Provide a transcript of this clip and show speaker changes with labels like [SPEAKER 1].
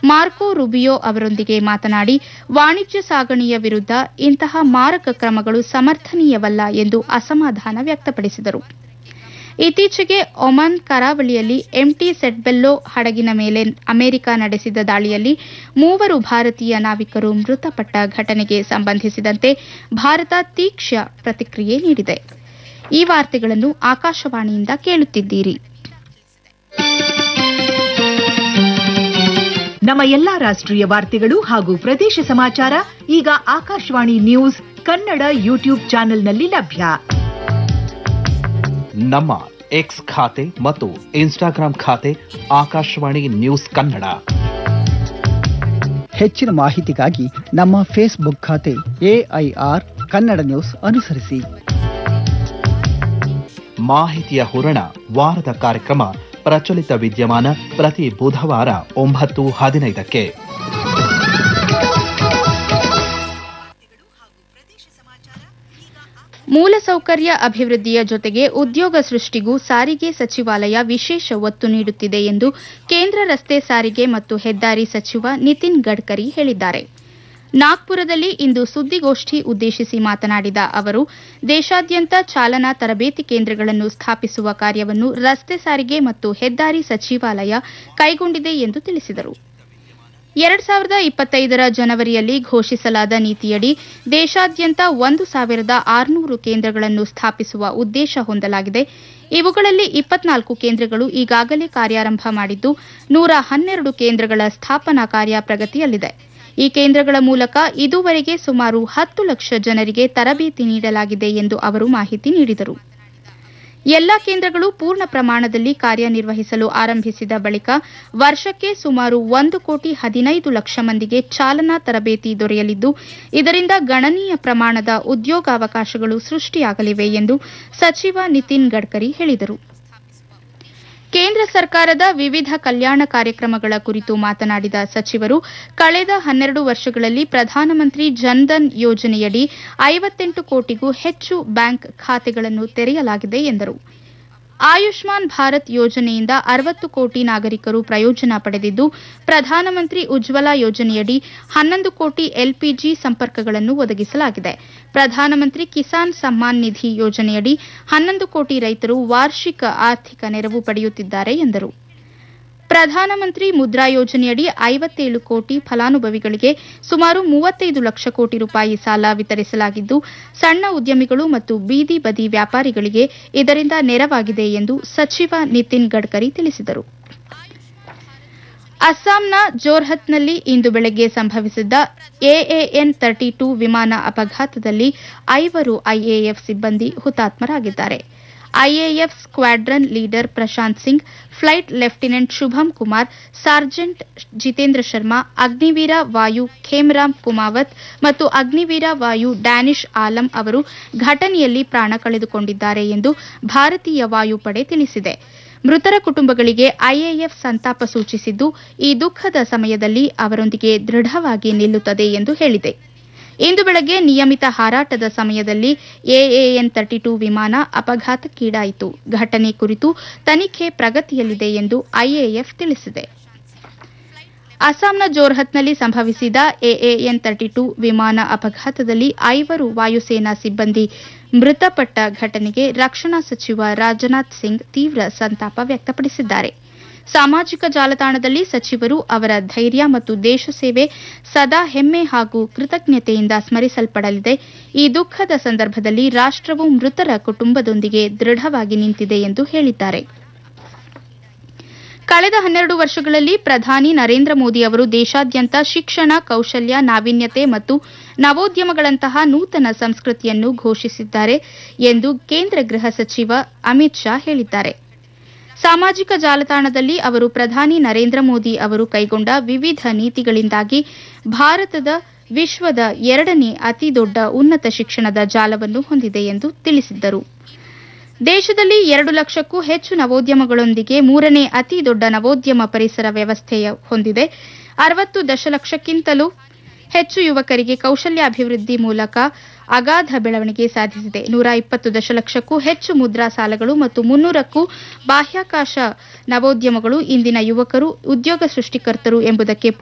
[SPEAKER 1] Marco Rubio ಅವರೊಂದಿಗೆ ಮಾತನಾಡಿ ವಾಣಿಜ್ಯ ಸಾಗಣೆಯ ವಿರುದ್ಧ ಇಂತಹ ಮಾರಕ ಕ್ರಮಗಳು ಸಮರ್ಥನೀಯವಲ್ಲ ಎಂದು ಅಸಮಾಧಾನ ವ್ಯಕ್ತಪಡಿಸಿದರು ಇತ್ತೀಚೆಗೆ ಒಮನ್ ಕರಾವಳಿಯಲ್ಲಿ ಎಂಟಿ ಸೆಟ್ಬೆಲ್ಲೋ ಹಡಗಿನ ಮೇಲೆ ಅಮೆರಿಕ ನಡೆಸಿದ ದಾಳಿಯಲ್ಲಿ ಮೂವರು ಭಾರತೀಯ ನಾವಿಕರು ಮೃತಪಟ್ಟ ಘಟನೆಗೆ ಸಂಬಂಧಿಸಿದಂತೆ ಭಾರತ ತೀಕ್ಷ್ಣ ಪ್ರತಿಕ್ರಿಯೆ ನೀಡಿದೆ ಈ ವಾರ್ತೆಗಳನ್ನು ಆಕಾಶವಾಣಿಯಿಂದ ಕೇಳುತ್ತಿದ್ದೀರಿ
[SPEAKER 2] ನಮ್ಮ ಎಲ್ಲಾ ರಾಷ್ಟ್ರೀಯ ವಾರ್ತೆಗಳು ಹಾಗೂ ಪ್ರದೇಶ ಸಮಾಚಾರ ಈಗ ಆಕಾಶವಾಣಿ ನ್ಯೂಸ್ ಕನ್ನಡ ಯೂಟ್ಯೂಬ್ ಚಾನೆಲ್ನಲ್ಲಿ ಲಭ್ಯ
[SPEAKER 3] ನಮ್ಮ ಎಕ್ಸ್ ಖಾತೆ ಮತ್ತು ಇನ್ಸ್ಟಾಗ್ರಾಂ ಖಾತೆ ಆಕಾಶವಾಣಿ ನ್ಯೂಸ್ ಕನ್ನಡ
[SPEAKER 4] ಹೆಚ್ಚಿನ ಮಾಹಿತಿಗಾಗಿ ನಮ್ಮ ಫೇಸ್ಬುಕ್ ಖಾತೆ ಎಐಆರ್ ಕನ್ನಡ ನ್ಯೂಸ್ ಅನುಸರಿಸಿ
[SPEAKER 3] ಮಾಹಿತಿಯ ಹೂರಣ ವಾರದ ಕಾರ್ಯಕ್ರಮ ಪ್ರಚಲಿತ ವಿದ್ಯಮಾನ ಪ್ರತಿ ಬುಧವಾರ ಒಂಬತ್ತು ಹದಿನೈದಕ್ಕೆ
[SPEAKER 1] ಮೂಲಸೌಕರ್ಯ ಅಭಿವೃದ್ಧಿಯ ಜೊತೆಗೆ ಉದ್ಯೋಗ ಸೃಷ್ಟಿಗೂ ಸಾರಿಗೆ ಸಚಿವಾಲಯ ವಿಶೇಷ ಒತ್ತು ನೀಡುತ್ತಿದೆ ಎಂದು ಕೇಂದ್ರ ರಸ್ತೆ ಸಾರಿಗೆ ಮತ್ತು ಹೆದ್ದಾರಿ ಸಚಿವ ನಿತಿನ್ ಗಡ್ಕರಿ ಹೇಳಿದ್ದಾರೆ ನಾಗ್ಪುರದಲ್ಲಿ ಇಂದು ಸುದ್ದಿಗೋಷ್ಠಿ ಉದ್ದೇಶಿಸಿ ಮಾತನಾಡಿದ ಅವರು ದೇಶಾದ್ಯಂತ ಚಾಲನಾ ತರಬೇತಿ ಕೇಂದ್ರಗಳನ್ನು ಸ್ಥಾಪಿಸುವ ಕಾರ್ಯವನ್ನು ರಸ್ತೆ ಸಾರಿಗೆ ಮತ್ತು ಹೆದ್ದಾರಿ ಸಚಿವಾಲಯ ಕೈಗೊಂಡಿದೆ ಎಂದು ತಿಳಿಸಿದರು ಎರಡ್ ಸಾವಿರದ ಇಪ್ಪತ್ತೈದರ ಜನವರಿಯಲ್ಲಿ ಘೋಷಿಸಲಾದ ನೀತಿಯಡಿ ದೇಶಾದ್ಯಂತ ಒಂದು ಸಾವಿರದ ಆರುನೂರು ಕೇಂದ್ರಗಳನ್ನು ಸ್ಥಾಪಿಸುವ ಉದ್ದೇಶ ಹೊಂದಲಾಗಿದೆ ಇವುಗಳಲ್ಲಿ ಇಪ್ಪತ್ನಾಲ್ಕು ಕೇಂದ್ರಗಳು ಈಗಾಗಲೇ ಕಾರ್ಯಾರಂಭ ಮಾಡಿದ್ದು ನೂರ ಹನ್ನೆರಡು ಕೇಂದ್ರಗಳ ಸ್ಥಾಪನಾ ಕಾರ್ಯ ಪ್ರಗತಿಯಲ್ಲಿದೆ ಈ ಕೇಂದ್ರಗಳ ಮೂಲಕ ಇದುವರೆಗೆ ಸುಮಾರು ಹತ್ತು ಲಕ್ಷ ಜನರಿಗೆ ತರಬೇತಿ ನೀಡಲಾಗಿದೆ ಎಂದು ಅವರು ಮಾಹಿತಿ ನೀಡಿದರು ಎಲ್ಲಾ ಕೇಂದ್ರಗಳು ಪೂರ್ಣ ಪ್ರಮಾಣದಲ್ಲಿ ಕಾರ್ಯನಿರ್ವಹಿಸಲು ಆರಂಭಿಸಿದ ಬಳಿಕ ವರ್ಷಕ್ಕೆ ಸುಮಾರು ಒಂದು ಕೋಟಿ ಹದಿನೈದು ಲಕ್ಷ ಮಂದಿಗೆ ಚಾಲನಾ ತರಬೇತಿ ದೊರೆಯಲಿದ್ದು ಇದರಿಂದ ಗಣನೀಯ ಪ್ರಮಾಣದ ಉದ್ಯೋಗಾವಕಾಶಗಳು ಸೃಷ್ಟಿಯಾಗಲಿವೆ ಎಂದು ಸಚಿವ ನಿತಿನ್ ಗಡ್ಕರಿ ಹೇಳಿದರು ಕೇಂದ್ರ ಸರ್ಕಾರದ ವಿವಿಧ ಕಲ್ಯಾಣ ಕಾರ್ಯಕ್ರಮಗಳ ಕುರಿತು ಮಾತನಾಡಿದ ಸಚಿವರು ಕಳೆದ ಹನ್ನೆರಡು ವರ್ಷಗಳಲ್ಲಿ ಪ್ರಧಾನಮಂತ್ರಿ ಜನ್ಧನ್ ಯೋಜನೆಯಡಿ ಐವತ್ತೆಂಟು ಕೋಟಿಗೂ ಹೆಚ್ಚು ಬ್ಯಾಂಕ್ ಖಾತೆಗಳನ್ನು ತೆರೆಯಲಾಗಿದೆ ಎಂದರು ಆಯುಷ್ಮಾನ್ ಭಾರತ್ ಯೋಜನೆಯಿಂದ ಅರವತ್ತು ಕೋಟಿ ನಾಗರಿಕರು ಪ್ರಯೋಜನ ಪಡೆದಿದ್ದು ಪ್ರಧಾನಮಂತ್ರಿ ಉಜ್ವಲ ಯೋಜನೆಯಡಿ ಹನ್ನೊಂದು ಕೋಟಿ ಎಲ್ಪಿಜಿ ಸಂಪರ್ಕಗಳನ್ನು ಒದಗಿಸಲಾಗಿದೆ ಪ್ರಧಾನಮಂತ್ರಿ ಕಿಸಾನ್ ಸಮ್ಮಾನ್ ನಿಧಿ ಯೋಜನೆಯಡಿ ಹನ್ನೊಂದು ಕೋಟಿ ರೈತರು ವಾರ್ಷಿಕ ಆರ್ಥಿಕ ನೆರವು ಪಡೆಯುತ್ತಿದ್ದಾರೆ ಎಂದರು ಪ್ರಧಾನಮಂತ್ರಿ ಮುದ್ರಾ ಯೋಜನೆಯಡಿ ಐವತ್ತೇಳು ಕೋಟಿ ಫಲಾನುಭವಿಗಳಿಗೆ ಸುಮಾರು ಮೂವತ್ತೈದು ಲಕ್ಷ ಕೋಟಿ ರೂಪಾಯಿ ಸಾಲ ವಿತರಿಸಲಾಗಿದ್ದು ಸಣ್ಣ ಉದ್ಯಮಿಗಳು ಮತ್ತು ಬೀದಿ ಬದಿ ವ್ಯಾಪಾರಿಗಳಿಗೆ ಇದರಿಂದ ನೆರವಾಗಿದೆ ಎಂದು ಸಚಿವ ನಿತಿನ್ ಗಡ್ಕರಿ ತಿಳಿಸಿದರು ಅಸ್ಸಾಂನ ಜೋರ್ಹತ್ನಲ್ಲಿ ಇಂದು ಬೆಳಗ್ಗೆ ಸಂಭವಿಸಿದ್ದ ಎಎಎನ್ ತರ್ಟಿ ಟೂ ವಿಮಾನ ಅಪಘಾತದಲ್ಲಿ ಐವರು ಐಎಎಫ್ ಸಿಬ್ಬಂದಿ ಹುತಾತ್ಮರಾಗಿದ್ದಾರೆ IAF squadron leader Prashant Singh flight lieutenant Shubham Kumar sergeant Jitendra Sharma Agniveer Vayu Khemram Kumawat ಮತ್ತು ಅಗ್ನಿವೀರ ವಾಯು ಡ್ಯಾನಿಶ್ ಆಲಂ ಅವರು ಘಟನೆಯಲ್ಲಿ ಪ್ರಾಣ ಕಳೆದುಕೊಂಡಿದ್ದಾರೆ ಎಂದು ಭಾರತೀಯ ವಾಯುಪಡೆ ತಿಳಿಸಿದೆ ಮೃತರ ಕುಟುಂಬಗಳಿಗೆ ಐಎಎಫ್ ಸಂತಾಪ ಸೂಚಿಸಿದ್ದು ಈ ದುಃಖದ ಸಮಯದಲ್ಲಿ ಅವರೊಂದಿಗೆ ದೃಢವಾಗಿ ನಿಲ್ಲುತ್ತದೆ ಎಂದು ಹೇಳಿದೆ ಇಂದು ಬೆಳಗ್ಗೆ ನಿಯಮಿತ ಹಾರಾಟದ ಸಮಯದಲ್ಲಿ ಎಎಎನ್ ತರ್ಟಿ ಟೂ ವಿಮಾನ ಅಪಘಾತಕ್ಕೀಡಾಯಿತು ಘಟನೆ ಕುರಿತು ತನಿಖೆ ಪ್ರಗತಿಯಲ್ಲಿದೆ ಎಂದು ಐಎಎಫ್ ತಿಳಿಸಿದೆ ಅಸ್ಸಾಂನ ಜೋರ್ಹತ್ನಲ್ಲಿ ಸಂಭವಿಸಿದ ಎಎಎನ್ ತರ್ಟಿ ಟೂ ವಿಮಾನ ಅಪಘಾತದಲ್ಲಿ ಐವರು ವಾಯುಸೇನಾ ಸಿಬ್ಬಂದಿ ಮೃತಪಟ್ಟ ಘಟನೆಗೆ ರಕ್ಷಣಾ ಸಚಿವ ರಾಜನಾಥ್ ಸಿಂಗ್ ತೀವ್ರ ಸಂತಾಪ ವ್ಯಕ್ತಪಡಿಸಿದ್ದಾರೆ ಸಾಮಾಜಿಕ ಜಾಲತಾಣದಲ್ಲಿ ಸಚಿವರು ಅವರ ಧೈರ್ಯ ಮತ್ತು ದೇಶ ಸೇವೆ ಸದಾ ಹೆಮ್ಮೆ ಹಾಗೂ ಕೃತಜ್ಞತೆಯಿಂದ ಸ್ಮರಿಸಲ್ಪಡಲಿದೆ ಈ ದುಃಖದ ಸಂದರ್ಭದಲ್ಲಿ ರಾಷ್ಟವು ಮೃತರ ಕುಟುಂಬದೊಂದಿಗೆ ದೃಢವಾಗಿ ನಿಂತಿದೆ ಎಂದು ಹೇಳಿದ್ದಾರೆ ಕಳೆದ ಹನ್ನೆರಡು ವರ್ಷಗಳಲ್ಲಿ ಪ್ರಧಾನಿ ನರೇಂದ್ರ ಮೋದಿ ಅವರು ದೇಶಾದ್ಯಂತ ಶಿಕ್ಷಣ ಕೌಶಲ್ಯ ನಾವೀನ್ಯತೆ ಮತ್ತು ನವೋದ್ಯಮಗಳಂತಹ ನೂತನ ಸಂಸ್ಕೃತಿಯನ್ನು ಘೋಷಿಸಿದ್ದಾರೆ ಎಂದು ಕೇಂದ್ರ ಗೃಹ ಸಚಿವ ಅಮಿತ್ ಶಾ ಹೇಳಿದ್ದಾರೆ ಸಾಮಾಜಿಕ ಜಾಲತಾಣದಲ್ಲಿ ಅವರು ಪ್ರಧಾನಿ ನರೇಂದ್ರ ಮೋದಿ ಅವರು ಕೈಗೊಂಡ ವಿವಿಧ ನೀತಿಗಳಿಂದಾಗಿ ಭಾರತದ ವಿಶ್ವದ ಎರಡನೇ ಅತಿದೊಡ್ಡ ಉನ್ನತ ಶಿಕ್ಷಣದ ಜಾಲವನ್ನು ಹೊಂದಿದೆ ಎಂದು ತಿಳಿಸಿದ್ದರು ದೇಶದಲ್ಲಿ ಎರಡು ಲಕ್ಷಕ್ಕೂ ಹೆಚ್ಚು ನವೋದ್ಯಮಗಳೊಂದಿಗೆ ಮೂರನೇ ಅತಿ ದೊಡ್ಡ ನವೋದ್ಯಮ ಪರಿಸರ ವ್ಯವಸ್ಥೆ ಹೊಂದಿದೆ ಅರವತ್ತು ದಶಲಕ್ಷಕ್ಕಿಂತಲೂ ಹೆಚ್ಚು ಯುವಕರಿಗೆ ಕೌಶಲ್ಯಾಭಿವೃದ್ಧಿ ಮೂಲಕ ಅಗಾಧ ಬೆಳವಣಿಗೆ ಸಾಧಿಸಿದೆ ನೂರ ಇಪ್ಪತ್ತು ದಶಲಕ್ಷಕ್ಕೂ ಹೆಚ್ಚು ಮುದ್ರಾ ಸಾಲಗಳು ಮತ್ತು ಮುನ್ನೂರಕ್ಕೂ ಬಾಹ್ಯಾಕಾಶ ನವೋದ್ಯಮಗಳು ಇಂದಿನ ಯುವಕರು ಉದ್ಯೋಗ ಸೃಷ್ಟಿಕರ್ತರು ಎಂಬುದಕ್ಕೆ